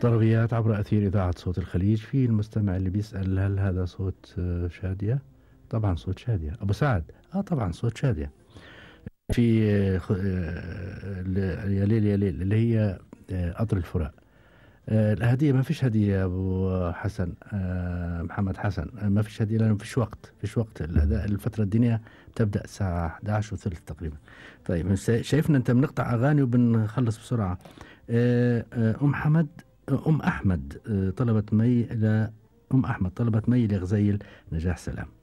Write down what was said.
طربيات عبر أثير إذاعة صوت الخليج في المستمع اللي بيسأل هل هذا صوت آه، شادية طبعا صوت شادية أبو سعد آه طبعا صوت شادية في آه، خ- آه، يا ليل يا ليل اللي هي آه، قطر الفراق آه، الهدية ما فيش هدية يا أبو حسن آه، محمد حسن آه، ما فيش هدية لأنه ما فيش وقت فيش وقت الأداء الفترة الدينية بتبدأ الساعة 11 وثلث تقريبا طيب بس شايفنا أنت بنقطع أغاني وبنخلص بسرعة آه، آه، أم حمد آه، أم أحمد آه، طلبت مي إلى أم أحمد طلبت مي لغزيل نجاح سلام